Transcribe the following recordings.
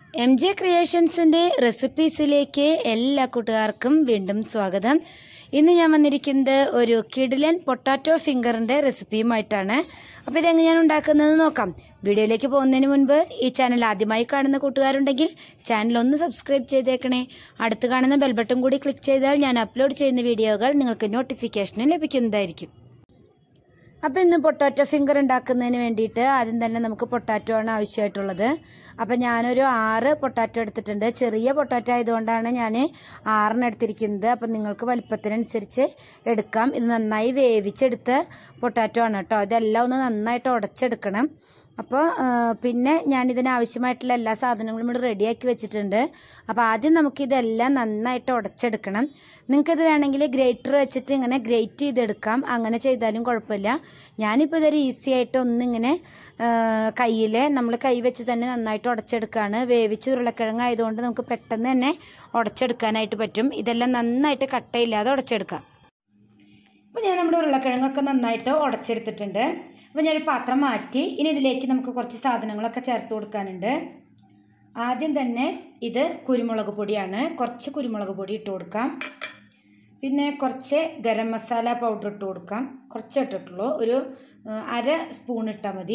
M J ക്രിയേഷൻസിൻ്റെ റെസിപ്പീസിലേക്ക് എല്ലാ കൂട്ടുകാർക്കും വീണ്ടും സ്വാഗതം ഇന്ന് ഞാൻ വന്നിരിക്കുന്നത് ഒരു കിഡിലൻ പൊട്ടാറ്റോ ഫിംഗറിൻ്റെ റെസിപ്പിയുമായിട്ടാണ് അപ്പോൾ ഇതെങ്ങനെയാണ് ഉണ്ടാക്കുന്നത് നോക്കാം വീഡിയോയിലേക്ക് പോകുന്നതിന് മുൻപ് ഈ ചാനൽ ആദ്യമായി കാണുന്ന കൂട്ടുകാരുണ്ടെങ്കിൽ ചാനൽ ഒന്ന് സബ്സ്ക്രൈബ് ചെയ്തേക്കണേ അടുത്ത് കാണുന്ന ബെൽ ബട്ടൺ കൂടി ക്ലിക്ക് ചെയ്താൽ ഞാൻ അപ്ലോഡ് ചെയ്യുന്ന വീഡിയോകൾ നിങ്ങൾക്ക് നോട്ടിഫിക്കേഷന് ലഭിക്കുന്നതായിരിക്കും അപ്പോൾ ഇന്ന് പൊട്ടാറ്റോ ഫിംഗർ ഉണ്ടാക്കുന്നതിന് വേണ്ടിയിട്ട് ആദ്യം തന്നെ നമുക്ക് പൊട്ടാറ്റോ ആണ് ആവശ്യമായിട്ടുള്ളത് അപ്പോൾ ഞാനൊരു ആറ് പൊട്ടാറ്റോ എടുത്തിട്ടുണ്ട് ചെറിയ പൊട്ടാറ്റോ ആയതുകൊണ്ടാണ് ഞാൻ ആറെണ്ണം എടുത്തിരിക്കുന്നത് അപ്പം നിങ്ങൾക്ക് വലിപ്പത്തിനനുസരിച്ച് എടുക്കാം ഇത് നന്നായി വേവിച്ചെടുത്ത പൊട്ടാറ്റോ ആണ് കേട്ടോ ഇതെല്ലാം ഒന്ന് നന്നായിട്ട് ഉടച്ചെടുക്കണം അപ്പോൾ പിന്നെ ഞാൻ ഇതിനാവശ്യമായിട്ടുള്ള എല്ലാ സാധനങ്ങളും ഇവിടെ റെഡിയാക്കി വെച്ചിട്ടുണ്ട് അപ്പോൾ ആദ്യം നമുക്ക് ഇതെല്ലാം നന്നായിട്ട് ഉടച്ചെടുക്കണം നിങ്ങൾക്കിത് വേണമെങ്കിൽ ഗ്രേറ്റർ വെച്ചിട്ട് ഇങ്ങനെ ഗ്രേറ്റ് ചെയ്തെടുക്കാം അങ്ങനെ ചെയ്താലും കുഴപ്പമില്ല ഞാനിപ്പോൾ ഇതൊരു ഈസി ആയിട്ട് ഒന്നിങ്ങനെ കയ്യിൽ നമ്മൾ കൈ വെച്ച് തന്നെ നന്നായിട്ട് ഉടച്ചെടുക്കുകയാണ് വേവിച്ച് ഉരുളക്കിഴങ്ങ് ആയതുകൊണ്ട് നമുക്ക് പെട്ടെന്ന് തന്നെ ഉടച്ചെടുക്കാനായിട്ട് പറ്റും ഇതെല്ലാം നന്നായിട്ട് കട്ടയില്ലാതെ ഉടച്ചെടുക്കാം അപ്പോൾ ഞാൻ നമ്മുടെ ഉരുളക്കിഴങ്ങൊക്കെ നന്നായിട്ട് ഉടച്ചെടുത്തിട്ടുണ്ട് അപ്പോൾ ഞാനൊരു പാത്രം മാറ്റി ഇനി ഇതിലേക്ക് നമുക്ക് കുറച്ച് സാധനങ്ങളൊക്കെ ചേർത്ത് കൊടുക്കാനുണ്ട് ആദ്യം തന്നെ ഇത് കുരുമുളക് പൊടിയാണ് കുറച്ച് കുരുമുളക് പൊടി ഇട്ട് കൊടുക്കാം പിന്നെ കുറച്ച് ഗരം മസാല പൗഡർ ഇട്ട് കൊടുക്കാം കുറച്ച് ഇട്ടിട്ടുള്ളൂ ഒരു അര സ്പൂൺ ഇട്ടാൽ മതി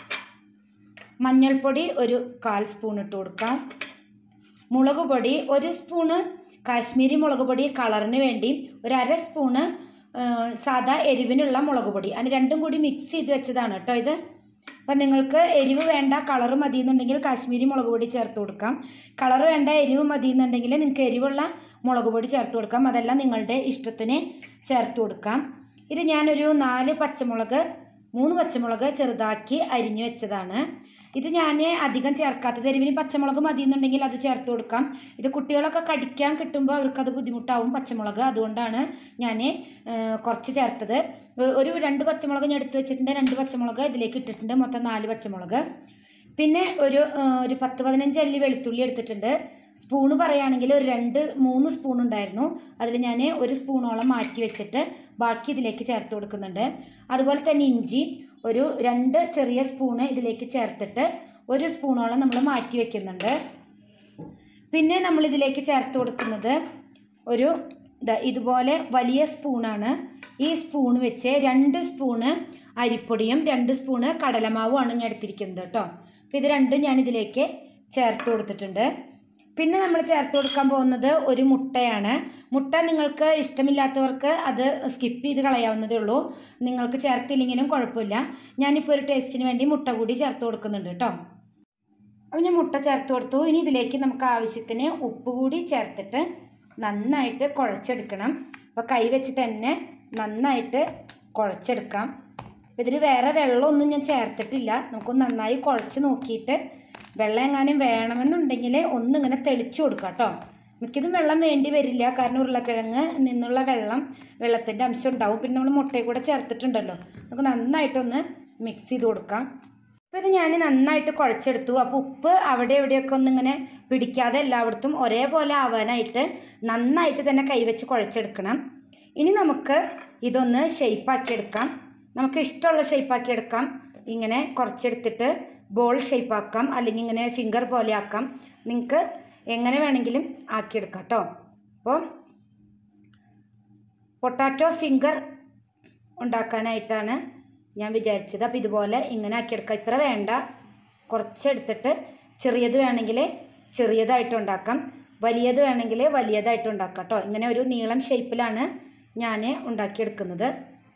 മഞ്ഞൾപ്പൊടി ഒരു കാൽ സ്പൂൺ ഇട്ട് കൊടുക്കാം മുളക് പൊടി ഒരു സ്പൂണ് കാശ്മീരി മുളക് പൊടി കളറിന് വേണ്ടി ഒരു അര സ്പൂണ് സാധാ എരിവിനുള്ള മുളക് പൊടി അതിന് രണ്ടും കൂടി മിക്സ് ചെയ്ത് വെച്ചതാണ് കേട്ടോ ഇത് അപ്പം നിങ്ങൾക്ക് എരിവ് വേണ്ട കളർ മതി എന്നുണ്ടെങ്കിൽ കാശ്മീരി മുളക് പൊടി ചേർത്ത് കൊടുക്കാം കളർ വേണ്ട എരിവ് മതി എന്നുണ്ടെങ്കിൽ നിങ്ങൾക്ക് എരിവുള്ള മുളക് പൊടി ചേർത്ത് കൊടുക്കാം അതെല്ലാം നിങ്ങളുടെ ഇഷ്ടത്തിന് ചേർത്ത് കൊടുക്കാം ഇത് ഞാനൊരു നാല് പച്ചമുളക് മൂന്ന് പച്ചമുളക് ചെറുതാക്കി അരിഞ്ഞു വെച്ചതാണ് ഇത് ഞാൻ അധികം ചേർക്കാത്തത് എരിവിന് പച്ചമുളക് മതി എന്നുണ്ടെങ്കിൽ അത് ചേർത്ത് കൊടുക്കാം ഇത് കുട്ടികളൊക്കെ കടിക്കാൻ കിട്ടുമ്പോൾ അവർക്കത് ബുദ്ധിമുട്ടാവും പച്ചമുളക് അതുകൊണ്ടാണ് ഞാൻ കുറച്ച് ചേർത്തത് ഒരു രണ്ട് പച്ചമുളക് ഞാൻ എടുത്ത് വെച്ചിട്ടുണ്ട് രണ്ട് പച്ചമുളക് ഇതിലേക്ക് ഇട്ടിട്ടുണ്ട് മൊത്തം നാല് പച്ചമുളക് പിന്നെ ഒരു ഒരു പത്ത് പതിനഞ്ച് അല്ലി വെളുത്തുള്ളി എടുത്തിട്ടുണ്ട് സ്പൂണ് പറയുകയാണെങ്കിൽ ഒരു രണ്ട് മൂന്ന് സ്പൂൺ ഉണ്ടായിരുന്നു അതിൽ ഞാൻ ഒരു സ്പൂണോളം മാറ്റി വെച്ചിട്ട് ബാക്കി ഇതിലേക്ക് ചേർത്ത് കൊടുക്കുന്നുണ്ട് അതുപോലെ തന്നെ ഇഞ്ചി ഒരു രണ്ട് ചെറിയ സ്പൂണ് ഇതിലേക്ക് ചേർത്തിട്ട് ഒരു സ്പൂണോളം നമ്മൾ മാറ്റി വെക്കുന്നുണ്ട് പിന്നെ നമ്മൾ ഇതിലേക്ക് ചേർത്ത് കൊടുക്കുന്നത് ഒരു ഇതുപോലെ വലിയ സ്പൂണാണ് ഈ സ്പൂൺ വെച്ച് രണ്ട് സ്പൂണ് അരിപ്പൊടിയും രണ്ട് സ്പൂണ് കടലമാവുമാണ് ഞാൻ എടുത്തിരിക്കുന്നത് കേട്ടോ അപ്പോൾ ഇത് രണ്ടും ഞാൻ ഇതിലേക്ക് ചേർത്ത് കൊടുത്തിട്ടുണ്ട് പിന്നെ നമ്മൾ ചേർത്ത് കൊടുക്കാൻ പോകുന്നത് ഒരു മുട്ടയാണ് മുട്ട നിങ്ങൾക്ക് ഇഷ്ടമില്ലാത്തവർക്ക് അത് സ്കിപ്പ് ചെയ്ത് കളയാവുന്നതേ ഉള്ളൂ നിങ്ങൾക്ക് ചേർത്തില്ലെങ്കിലും കുഴപ്പമില്ല ഞാനിപ്പോൾ ഒരു ടേസ്റ്റിന് വേണ്ടി മുട്ട കൂടി ചേർത്ത് കൊടുക്കുന്നുണ്ട് കേട്ടോ അപ്പോൾ ഞാൻ മുട്ട ചേർത്ത് കൊടുത്തു ഇനി ഇതിലേക്ക് നമുക്ക് ആവശ്യത്തിന് ഉപ്പ് കൂടി ചേർത്തിട്ട് നന്നായിട്ട് കുഴച്ചെടുക്കണം അപ്പോൾ കൈ വെച്ച് തന്നെ നന്നായിട്ട് കുഴച്ചെടുക്കാം അപ്പോൾ ഇതിൽ വേറെ വെള്ളമൊന്നും ഞാൻ ചേർത്തിട്ടില്ല നമുക്ക് നന്നായി കുഴച്ച് നോക്കിയിട്ട് വെള്ളം എങ്ങാനും വേണമെന്നുണ്ടെങ്കിൽ ഒന്നിങ്ങനെ തെളിച്ചു കൊടുക്കുക കേട്ടോ മിക്കതും വെള്ളം വേണ്ടി വരില്ല കാരണം ഉരുളക്കിഴങ്ങ് നിന്നുള്ള വെള്ളം വെള്ളത്തിൻ്റെ അംശം ഉണ്ടാവും പിന്നെ നമ്മൾ മുട്ടയും കൂടെ ചേർത്തിട്ടുണ്ടല്ലോ നമുക്ക് നന്നായിട്ടൊന്ന് മിക്സ് ചെയ്ത് കൊടുക്കാം അപ്പോൾ ഇത് ഞാൻ നന്നായിട്ട് കുഴച്ചെടുത്തു അപ്പോൾ ഉപ്പ് അവിടെ എവിടെയൊക്കെ ഒന്നിങ്ങനെ പിടിക്കാതെ എല്ലായിടത്തും ഒരേപോലെ ആവാനായിട്ട് നന്നായിട്ട് തന്നെ കൈവച്ച് കുഴച്ചെടുക്കണം ഇനി നമുക്ക് ഇതൊന്ന് ഷെയ്പ്പാക്കി എടുക്കാം നമുക്ക് ഇഷ്ടമുള്ള ഷെയ്പ്പാക്കി എടുക്കാം ഇങ്ങനെ കുറച്ചെടുത്തിട്ട് ബോൾ ഷേപ്പ് ആക്കാം അല്ലെങ്കിൽ ഇങ്ങനെ ഫിംഗർ പോലെ ആക്കാം നിങ്ങൾക്ക് എങ്ങനെ വേണമെങ്കിലും ആക്കിയെടുക്കാം കേട്ടോ അപ്പോൾ പൊട്ടാറ്റോ ഫിംഗർ ഉണ്ടാക്കാനായിട്ടാണ് ഞാൻ വിചാരിച്ചത് അപ്പോൾ ഇതുപോലെ ഇങ്ങനെ ആക്കിയെടുക്കാം ഇത്ര വേണ്ട കുറച്ചെടുത്തിട്ട് ചെറിയത് വേണമെങ്കിൽ ചെറിയതായിട്ട് ഉണ്ടാക്കാം വലിയത് വേണമെങ്കിൽ വലിയതായിട്ട് ഉണ്ടാക്കാം കേട്ടോ ഇങ്ങനെ ഒരു നീളം ഷേപ്പിലാണ് ഞാൻ ഉണ്ടാക്കിയെടുക്കുന്നത്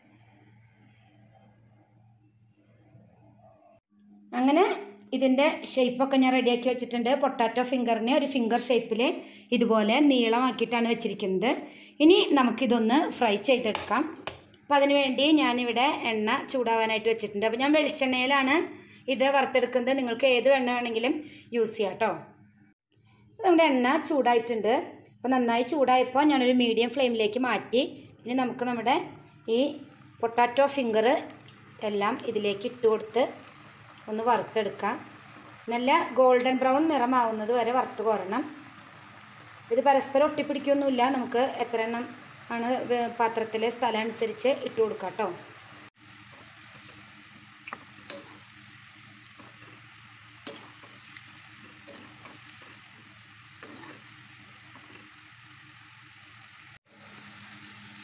അങ്ങനെ ഇതിൻ്റെ ഷേപ്പൊക്കെ ഞാൻ റെഡിയാക്കി വെച്ചിട്ടുണ്ട് പൊട്ടാറ്റോ ഫിംഗറിനെ ഒരു ഫിംഗർ ഷേപ്പിൽ ഇതുപോലെ നീളമാക്കിയിട്ടാണ് വെച്ചിരിക്കുന്നത് ഇനി നമുക്കിതൊന്ന് ഫ്രൈ ചെയ്തെടുക്കാം അപ്പം അതിന് വേണ്ടി ഞാനിവിടെ എണ്ണ ചൂടാവാനായിട്ട് വെച്ചിട്ടുണ്ട് അപ്പോൾ ഞാൻ വെളിച്ചെണ്ണയിലാണ് ഇത് വറുത്തെടുക്കുന്നത് നിങ്ങൾക്ക് ഏത് എണ്ണ വേണമെങ്കിലും യൂസ് ചെയ്യാം കേട്ടോ നമ്മുടെ എണ്ണ ചൂടായിട്ടുണ്ട് അപ്പോൾ നന്നായി ചൂടായപ്പോൾ ഞാനൊരു മീഡിയം ഫ്ലെയിമിലേക്ക് മാറ്റി ഇനി നമുക്ക് നമ്മുടെ ഈ പൊട്ടാറ്റോ ഫിംഗർ എല്ലാം ഇതിലേക്ക് ഇട്ട് കൊടുത്ത് ഒന്ന് വറുത്തെടുക്കാം നല്ല ഗോൾഡൻ ബ്രൗൺ നിറമാവുന്നത് വരെ വറുത്ത് കോരണം ഇത് പരസ്പരം ഒട്ടിപ്പിടിക്കൊന്നുമില്ല നമുക്ക് എത്ര എണ്ണം ആണ് പാത്രത്തിലെ സ്ഥലം അനുസരിച്ച് ഇട്ട് കൊടുക്കാം കേട്ടോ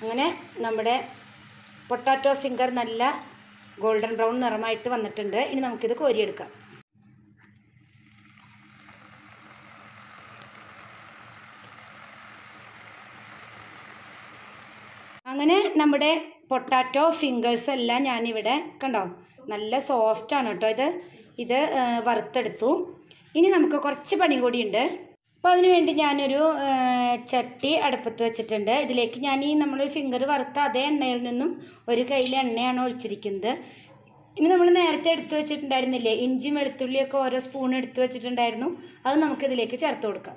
അങ്ങനെ നമ്മുടെ പൊട്ടാറ്റോ ഫിംഗർ നല്ല ഗോൾഡൻ ബ്രൗൺ നിറമായിട്ട് വന്നിട്ടുണ്ട് ഇനി നമുക്കിത് കോരിയെടുക്കാം അങ്ങനെ നമ്മുടെ പൊട്ടാറ്റോ ഫിംഗേഴ്സ് എല്ലാം ഞാനിവിടെ കണ്ടോ നല്ല സോഫ്റ്റ് ആണ് കേട്ടോ ഇത് ഇത് ആ, വറുത്തെടുത്തു ഇനി നമുക്ക് കുറച്ച് പണി കൂടിയുണ്ട് അപ്പോൾ അതിന് വേണ്ടി ഞാനൊരു ആ, ചട്ടി അടുപ്പത്ത് വെച്ചിട്ടുണ്ട് ഇതിലേക്ക് ഞാൻ ഈ നമ്മൾ ഫിംഗർ വറുത്ത അതേ എണ്ണയിൽ നിന്നും ഒരു കയ്യിൽ എണ്ണയാണ് ഒഴിച്ചിരിക്കുന്നത് ഇനി നമ്മൾ നേരത്തെ എടുത്തു വെച്ചിട്ടുണ്ടായിരുന്നില്ലേ ഇഞ്ചിയും വെളുത്തുള്ളിയൊക്കെ ഓരോ സ്പൂൺ എടുത്തു വെച്ചിട്ടുണ്ടായിരുന്നു അത് നമുക്കിതിലേക്ക് ചേർത്ത് കൊടുക്കാം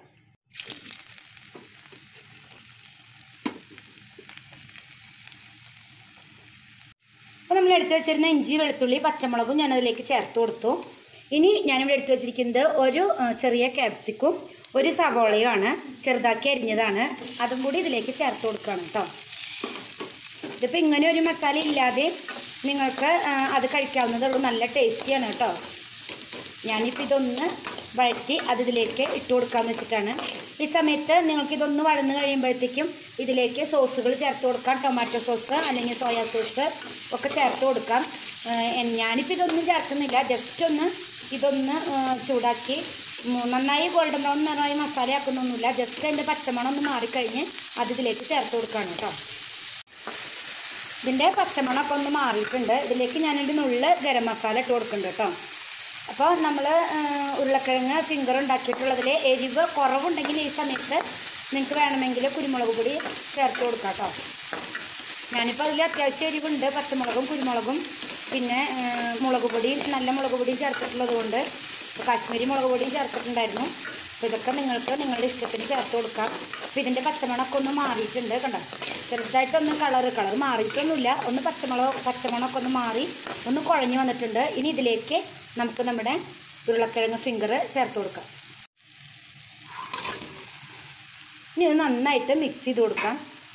അപ്പോൾ നമ്മൾ എടുത്തു വെച്ചിരുന്ന ഇഞ്ചി വെളുത്തുള്ളി പച്ചമുളകും ഞാൻ അതിലേക്ക് ചേർത്ത് കൊടുത്തു ഇനി ഞാനിവിടെ എടുത്തു വെച്ചിരിക്കുന്നത് ഒരു ആ, ചെറിയ ക്യാപ്സിക്കും ഒരു സവോളയുമാണ് ചെറുതാക്കി അരിഞ്ഞതാണ് അതും കൂടി ഇതിലേക്ക് ചേർത്ത് കൊടുക്കുകയാണ് കേട്ടോ ഇതിപ്പോൾ ഇങ്ങനെ ഒരു മസാല ഇല്ലാതെ നിങ്ങൾക്ക് ആ, അത് കഴിക്കാവുന്നതേ ഉള്ളൂ നല്ല ടേസ്റ്റിയാണ് കേട്ടോ ഞാനിപ്പോൾ ഇതൊന്ന് വഴറ്റി അത് ഇതിലേക്ക് ഇട്ട് കൊടുക്കാമെന്ന് വെച്ചിട്ടാണ് ഈ സമയത്ത് നിങ്ങൾക്ക് ഇതൊന്ന് വഴന്ന് കഴിയുമ്പോഴത്തേക്കും ഇതിലേക്ക് സോസുകൾ ചേർത്ത് കൊടുക്കാം ടൊമാറ്റോ സോസ് അല്ലെങ്കിൽ സോയാ സോസ് ഒക്കെ ചേർത്ത് കൊടുക്കാം ഏഹ് ഞാനിപ്പോൾ ഇതൊന്നും ചേർക്കുന്നില്ല ജസ്റ്റ് ഒന്ന് ഇതൊന്ന് ഏഹ് ചൂടാക്കി ഉം നന്നായി ഗോൾഡൻ ബ്രൗൺ നിറമായി മസാല ആക്കുന്നൊന്നുമില്ല ജസ്റ്റ് അതിൻ്റെ പച്ചമണം ഒന്ന് മാറിക്കഴിഞ്ഞ് അത് ഇതിലേക്ക് ചേർത്ത് കൊടുക്കുകയാണ് കേട്ടോ ഇതിൻ്റെ പച്ചമണമൊക്കെ ഒന്ന് മാറിയിട്ടുണ്ട് ഇതിലേക്ക് ഞാനൊരു നുള്ള് ഗരം മസാല ഇട്ട് കൊടുക്കുന്നുണ്ട് കേട്ടോ അപ്പോൾ നമ്മൾ ഉരുളക്കിഴങ്ങ് ഫിംഗർ ഉണ്ടാക്കിയിട്ടുള്ളതിൽ എരിവ് കുറവുണ്ടെങ്കിൽ ഈ സമയത്ത് നിങ്ങൾക്ക് വേണമെങ്കിൽ കുരുമുളക് പൊടി ചേർത്ത് കൊടുക്കാം കേട്ടോ ഞാനിപ്പോൾ അതിൽ അത്യാവശ്യം എരിവുണ്ട് പച്ചമുളകും കുരുമുളകും പിന്നെ ആ, മുളക് പൊടിയും നല്ല മുളക് പൊടിയും ചേർത്തിട്ടുള്ളത് കൊണ്ട് കാശ്മീരി മുളക് പൊടിയും ചേർത്തിട്ടുണ്ടായിരുന്നു അപ്പോൾ ഇതൊക്കെ നിങ്ങൾക്ക് നിങ്ങളുടെ ഇഷ്ടത്തിന് ചേർത്ത് കൊടുക്കാം അപ്പോൾ ഇതിൻ്റെ പച്ചമണമൊക്കെ ഒന്ന് മാറിയിട്ടുണ്ട് കണ്ടോ ചെറുതായിട്ടൊന്ന് കളറ് കളർ മാറിയിട്ടൊന്നുമില്ല ഒന്ന് പച്ചമുളക് പച്ചമണമൊക്കെ ഒന്ന് മാറി ഒന്ന് കുഴഞ്ഞു വന്നിട്ടുണ്ട് ഇനി ഇതിലേക്ക് നമുക്ക് നമ്മുടെ ഉരുളക്കിഴങ്ങ് ഫിംഗർ ചേർത്ത് കൊടുക്കാം ഇനി ഇത് നന്നായിട്ട് മിക്സ് ചെയ്ത് കൊടുക്കാം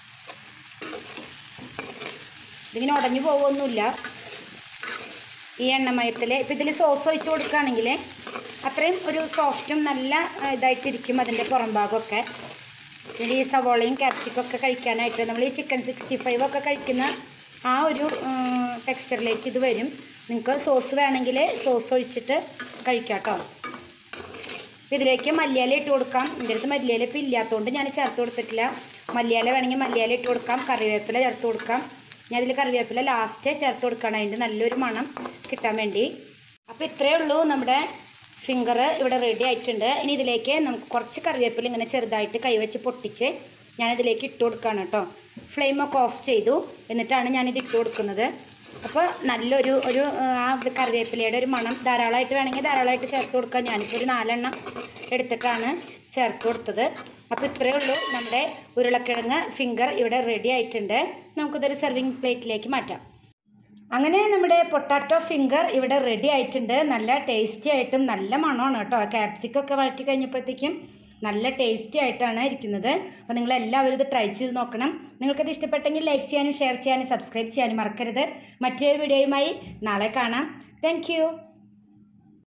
ഇതിങ്ങനെ ഉടഞ്ഞു പോകുമൊന്നുമില്ല ഈ എണ്ണമയത്തിൽ ഇപ്പം ഇതിൽ സോസ് ഒഴിച്ച് കൊടുക്കുകയാണെങ്കിൽ അത്രയും ഒരു സോഫ്റ്റും നല്ല ആ, ഇതായിട്ടിരിക്കും അതിൻ്റെ പുറം ഭാഗമൊക്കെ പിന്നെ ഈ സവോളയും ക്യാപ്സിക്കും ഒക്കെ കഴിക്കാനായിട്ട് നമ്മൾ ഈ ചിക്കൻ സിക്സ്റ്റി ഫൈവ് ഒക്കെ കഴിക്കുന്ന ആ ഒരു ടെക്സ്ചറിലേക്ക് ഇത് വരും നിങ്ങൾക്ക് സോസ് വേണമെങ്കിൽ സോസ് ഒഴിച്ചിട്ട് കഴിക്കാം കേട്ടോ അപ്പോൾ ഇതിലേക്ക് മല്ലിയില ഇട്ട് കൊടുക്കാം എൻ്റെ അടുത്ത് മല്ലിയില ഇപ്പം ഇല്ലാത്തതുകൊണ്ട് ഞാൻ ചേർത്ത് കൊടുത്തിട്ടില്ല മല്ലിയില വേണമെങ്കിൽ മല്ലിയില ഇട്ട് കൊടുക്കാം കറിവേപ്പില ചേർത്ത് കൊടുക്കാം ഞാൻ അതിൽ കറിവേപ്പില ലാസ്റ്റ് ചേർത്ത് കൊടുക്കണം അതിൻ്റെ നല്ലൊരു മണം കിട്ടാൻ വേണ്ടി അപ്പോൾ ഇത്രയേ ഉള്ളൂ നമ്മുടെ ഫിംഗർ ഇവിടെ റെഡി ആയിട്ടുണ്ട് ഇനി ഇതിലേക്ക് നമുക്ക് കുറച്ച് കറിവേപ്പില ഇങ്ങനെ ചെറുതായിട്ട് കൈവച്ച് പൊട്ടിച്ച് ഞാനിതിലേക്ക് ഇട്ട് കൊടുക്കുകയാണ് കേട്ടോ ഫ്ലെയിമൊക്കെ ഓഫ് ചെയ്തു എന്നിട്ടാണ് ഞാനിത് ഇട്ട് കൊടുക്കുന്നത് അപ്പോൾ നല്ലൊരു ഒരു ആ, ആ കറിവേപ്പിലയുടെ ഒരു മണം ധാരാളമായിട്ട് വേണമെങ്കിൽ ധാരാളമായിട്ട് ചേർത്ത് കൊടുക്കാം ഞാനിപ്പോൾ ഒരു നാലെണ്ണം എടുത്തിട്ടാണ് ചേർത്ത് കൊടുത്തത് അപ്പോൾ ഇത്രയേ ഉള്ളൂ നമ്മുടെ ഉരുളക്കിഴങ്ങ് ഫിംഗർ ഇവിടെ റെഡി ആയിട്ടുണ്ട് നമുക്കിതൊരു സെർവിങ് പ്ലേറ്റിലേക്ക് മാറ്റാം അങ്ങനെ നമ്മുടെ പൊട്ടാറ്റോ ഫിംഗർ ഇവിടെ റെഡി ആയിട്ടുണ്ട് നല്ല ടേസ്റ്റി ആയിട്ടും നല്ല മണമാണ് കേട്ടോ ക്യാപ്സിക്കൊക്കെ വഴറ്റി കഴിഞ്ഞപ്പോഴത്തേക്കും നല്ല ടേസ്റ്റി ആയിട്ടാണ് ഇരിക്കുന്നത് അപ്പോൾ നിങ്ങൾ എല്ലാവരും ഇത് ട്രൈ ചെയ്ത് നോക്കണം നിങ്ങൾക്കത് ഇഷ്ടപ്പെട്ടെങ്കിൽ ലൈക്ക് ചെയ്യാനും ഷെയർ ചെയ്യാനും സബ്സ്ക്രൈബ് ചെയ്യാനും മറക്കരുത് മറ്റൊരു വീഡിയോയുമായി നാളെ കാണാം താങ്ക്